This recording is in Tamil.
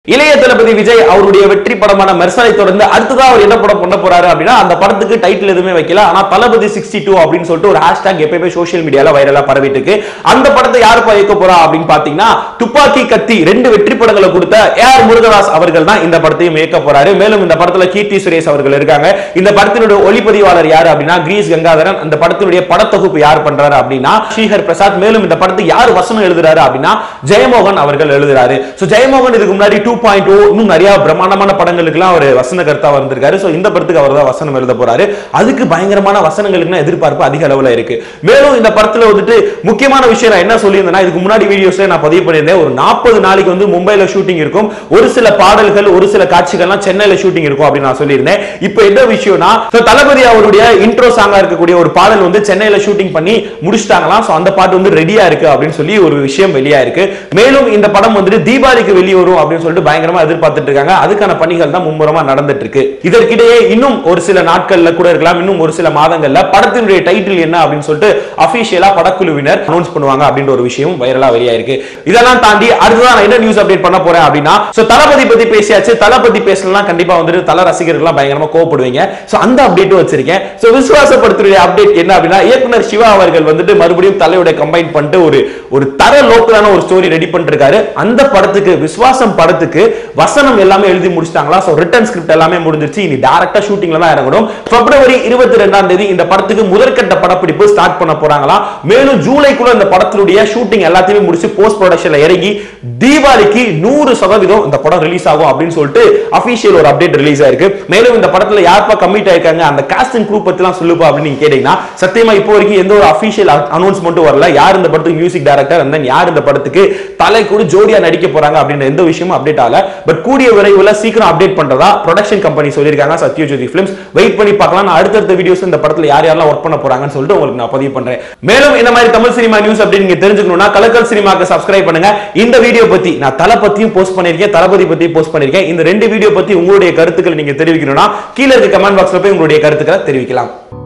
இளைய தளபதி விஜய் அவருடைய வெற்றி படமான மெர்சலை தொடர்ந்து அடுத்ததா அவர் என்ன படம் பண்ண போறாரு அப்படின்னா அந்த படத்துக்கு டைட்டில் எதுவுமே வைக்கல ஆனா தளபதி சிக்ஸ்டி டூ அப்படின்னு சொல்லிட்டு ஒரு ஹேஷ்டாக் எப்பயுமே சோஷியல் மீடியால வைரலா பரவிட்டு இருக்கு அந்த படத்தை யாருப்பா இயக்க போறா அப்படின்னு பாத்தீங்கன்னா துப்பாக்கி கத்தி ரெண்டு வெற்றி படங்களை கொடுத்த ஏ ஆர் முருகதாஸ் அவர்கள் தான் இந்த படத்தையும் இயக்க போறாரு மேலும் இந்த படத்துல கீர்த்தி சுரேஷ் அவர்கள் இருக்காங்க இந்த படத்தினுடைய ஒளிப்பதிவாளர் யாரு அப்படின்னா கிரீஸ் கங்காதரன் அந்த படத்தினுடைய படத்தொகுப்பு யார் பண்றாரு அப்படின்னா ஸ்ரீஹர் பிரசாத் மேலும் இந்த படத்துக்கு யார் வசனம் எழுதுறாரு அப்படின்னா ஜெயமோகன் அவர்கள் எழுதுறாரு சோ ஜெயமோகன் இதுக்கு முன்னாடி டூ பாயிண்ட் ஓ இன்னும் நிறைய பிரம்மாண்டமான படங்களுக்குலாம் அவர் வசன கர்த்தா வந்திருக்காரு சோ இந்த படத்துக்கு அவர் தான் வசனம் எழுத போறாரு அதுக்கு பயங்கரமான வசனங்களுக்கு எதிர்பார்ப்பு அதிக அளவுல இருக்கு மேலும் இந்த படத்துல வந்துட்டு முக்கியமான விஷயம் நான் என்ன சொல்லியிருந்தேன்னா இதுக்கு முன்னாடி வீடியோஸ்ல நான் பதிவு பண்ணியிருந்தேன் ஒரு நாற்பது நாளைக்கு வந்து மும்பைல ஷூட்டிங் இருக்கும் ஒரு சில பாடல்கள் ஒரு சில காட்சிகள்லாம் சென்னையில ஷூட்டிங் இருக்கும் அப்படின்னு நான் சொல்லியிருந்தேன் இப்போ என்ன விஷயம்னா so தளபதி அவருடைய இன்ட்ரோ சாங்கா இருக்கக்கூடிய ஒரு பாடல் வந்து சென்னையில ஷூட்டிங் பண்ணி முடிச்சிட்டாங்களாம் சோ அந்த பாட்டு வந்து ரெடியா இருக்கு அப்படின்னு சொல்லி ஒரு விஷயம் வெளியா இருக்கு மேலும் இந்த படம் வந்துட்டு தீபாவளிக்கு வெளியே வரும் அப்படின்னு சொல்லிட்டு பயங்கரமா எதிர்பார்த்துட்டு இருக்காங்க அதுக்கான பணிகள் தான் மும்முரமா நடந்துட்டு இருக்கு இதற்கிடையே இன்னும் ஒரு சில நாட்கள்ல கூட இருக்கலாம் இன்னும் ஒரு சில மாதங்கள்ல படத்தினுடைய டைட்டில் என்ன அப்படின்னு சொல்லிட்டு அபிஷியலா படக்குழுவினர் அனௌன்ஸ் பண்ணுவாங்க அப்படின்ற ஒரு விஷயம் வைரலா வெளியா இருக்கு இதெல்லாம் தாண்டி அடுத்ததான் நான் என்ன நியூஸ் அப்டேட் பண்ண போறேன் அப்படின்னா சோ தளபதி பத்தி பேசியாச்சு தளபதி பேசலாம் கண்டிப்பா வந்துட்டு தல ரசிகர்கள்லாம் பயங்கரமா கோவப்படுவீங்க சோ அந்த அப்டேட்டும் வச்சிருக்கேன் சோ விசுவாசப்படுத்துடைய அப்டேட் என்ன அப்படின்னா இயக்குனர் சிவா அவர்கள் வந்துட்டு மறுபடியும் தலையோட கம்பைன் பண்ணிட்டு ஒரு ஒரு தர லோக்கலான ஒரு ஸ்டோரி ரெடி பண்ணிட்டு இருக்காரு அந்த படத்துக்கு விசுவாசம் படத்துக்கு வசனம் எல்லாமே எழுதி முடிச்சிட்டாங்களா சோ ரிட்டன் ஸ்கிரிப்ட் எல்லாமே முடிஞ்சிருச்சு இனி டைரக்டா ஷூட்டிங்ல தான் இறங்கணும் பிப்ரவரி இருபத்தி ரெண்டாம் தேதி இந்த படத்துக்கு முதற்கட்ட படப்பிடிப்பு ஸ்டார்ட் பண்ண போறாங்களா மேலும் ஜூலைக்குள்ள இந்த படத்தினுடைய ஷூட்டிங் எல்லாத்தையுமே முடிச்சு போஸ்ட் ப்ரொடக்ஷன்ல இறங்கி தீபாவளிக்கு நூறு சதவீதம் இந்த படம் ரிலீஸ் ஆகும் அப்படின்னு சொல்லிட்டு அபிஷியல் ஒரு அப்டேட் ரிலீஸ் ஆயிருக்கு மேலும் இந்த படத்துல யார்ப்பா கமிட் ஆயிருக்காங்க அந்த காஸ்டிங் குரூப் பத்திலாம் சொல்லுப்பா அப்படின்னு நீங்க கேட்டீங்கன்னா சத்தியமா இப்போ வரைக்கும் எந்த ஒரு அபிஷியல் அனௌன்ஸ்மெண்ட்டும் வரல யார் இந்த படத்துக்கு மியூசிக் டைரக்டர் and then யார் இந்த படத்துக்கு தலை கூட ஜோடியா நடிக்க போறாங்க அப்படின்ற எந்த விஷயமும் அப்டேட் ஆகல பட் கூடிய விரைவில் சீக்கிரம் அப்டேட் பண்றதா ப்ரொடக்ஷன் கம்பெனி சொல்லியிருக்காங்க சத்யஜோதி ஃபிலிம்ஸ் வெயிட் பண்ணி பார்க்கலாம் நான் அடுத்தடுத்த வீடியோஸ் இந்த படத்துல யார் யாரெல்லாம் ஒர்க் பண்ண போறாங்கன்னு சொல்லிட்டு உங்களுக்கு நான் பதிவு பண்றேன் மேலும் இந்த மாதிரி தமிழ் சினிமா நியூஸ் அப்படின்னு நீங்க தெரிஞ்சுக்கணும்னா கலக்கல் சினிமாக்கு சப்ஸ்கிரைப் பண்ணுங்க இந்த வீடியோ பத்தி நான் தலை பத்தியும் போஸ்ட் பண்ணிருக்கேன் தளபதி பத்தியும் போஸ்ட் பண்ணிருக்கேன் இந்த ரெண்டு வீடியோ பத்தி உங்களுடைய கருத்துக்களை நீங்க தெரிவிக்கணும்னா கீழே இருக்க கமெண்ட் பாக்ஸ்ல போய் உங்களுடைய கருத்துக்களை தெரிவிக்கலாம்